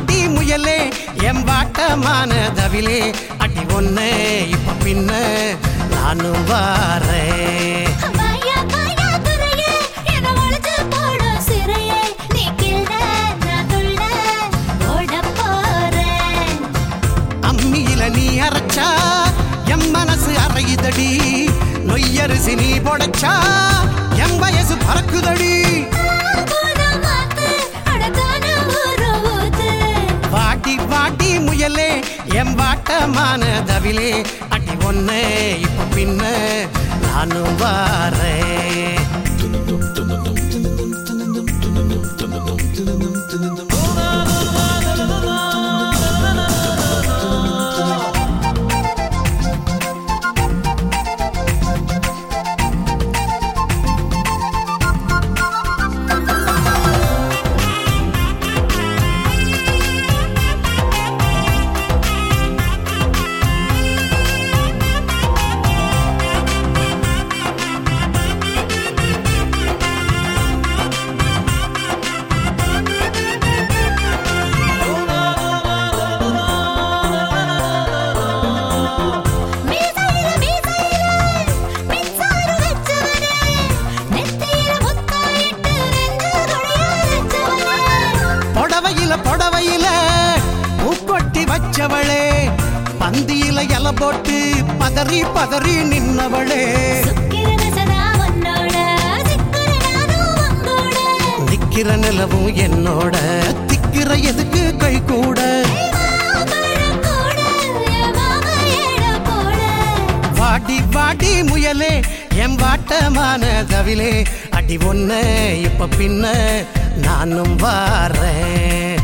வாடி முயலே எம்பாட்டமான தவிலே அடி ஒண்ணு இப்ப பின்ன நானும் வாரேன் வாயா வாயா துறையே என்ன ஒளிச்சு போடும் சிறையே நீ கிள்ள நான் துள்ள ஓடப் போறேன் அம்மியில நீ அரைச்சா எம் மனசு அறையுதடி நொய்யரிசி நீ பொடைச்சா எம் வயசு பறக்குதடி போதும் மாத்து அடக்கான ஊரு ஊத்து வாடி வாடி முயலே எம் வாட்டமான தவிலே அடி ஒண்ணு இப்ப பின்ன நானும் வாரேன் மீசையில மீசையில மின்சார வச்சவனே நெத்தியில முத்தாயிட்டு நெஞ்சு கொடியா வச்சவனே புடவையில புடவையில பூக்கொட்டி வச்சவளே பந்தியில இல போட்டு பதறி பதறி நின்னவளே சுக்கிரன சதா உன்னோட சிக்குற நானும் உங்கூட நிக்கிற நிலவும் என்னோட திக்கிற எதுக்கு கை கூட மாமரம் கூட என் மாமா ஏட போட வாடி வாடி முயலே எம் வாட்டமான தவிலே அடி ஒண்ணு இப்ப பின்ன நானும் வாரேன்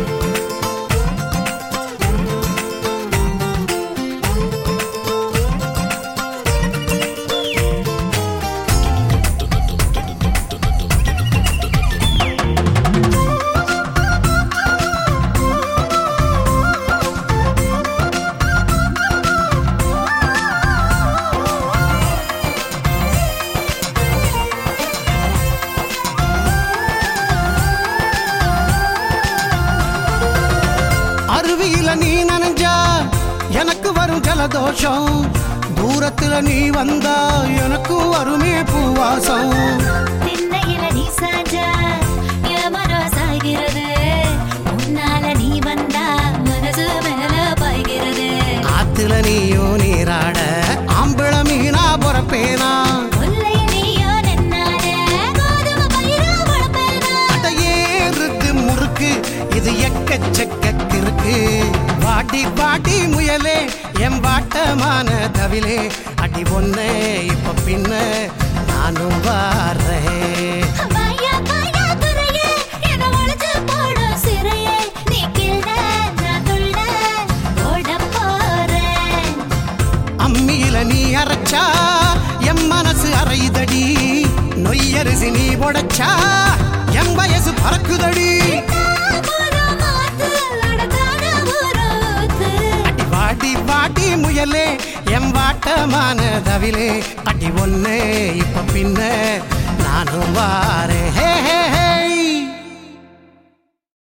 அருவியில நீ நனைஞ்சா எனக்கு வரும் ஜலதோஷம் தூரத்துல நீ வந்தா எனக்கு வருமே பூவாசம் திண்ணையில நீ சாஞ்சா என் மனம் சாய்கிறது முன்னால நீ வந்தா மனசு மேல பாய்கிறது ஆத்துல நீயும் நீராட ஆம்பிள மீனா பொறப்பேனா முல்லை நீயோ நின்னால கோதுமை பயிரா முளைப்பேனா அடையேறுது முறுக்கு இது எக்கச்சக்க கிறுக்கு வாடி வாடி முயலே எம் வாட்டமான தவிலே அடி ஒண்ணு இப்ப பின்ன நானும் வாரேன் வாயா வாயா துறையே என்ன ஒளிச்சு போடும் சிறையே நீ கிள்ள நான் துள்ள ஓடப் போறேன் அம்மியில நீ அரைச்சா எம் மனசு அறையுதடி நொய்யரிசி நீ பொடைச்சா எம் வயசு பறக்குதடி போதும் மாத்து அடக்கான ஊரு ஊத்து அடி வாடி வாடி முயலே எம் வாட்டமான தவிலே அடி ஒண்ணு இப்ப பின்ன நானும் வாரேன்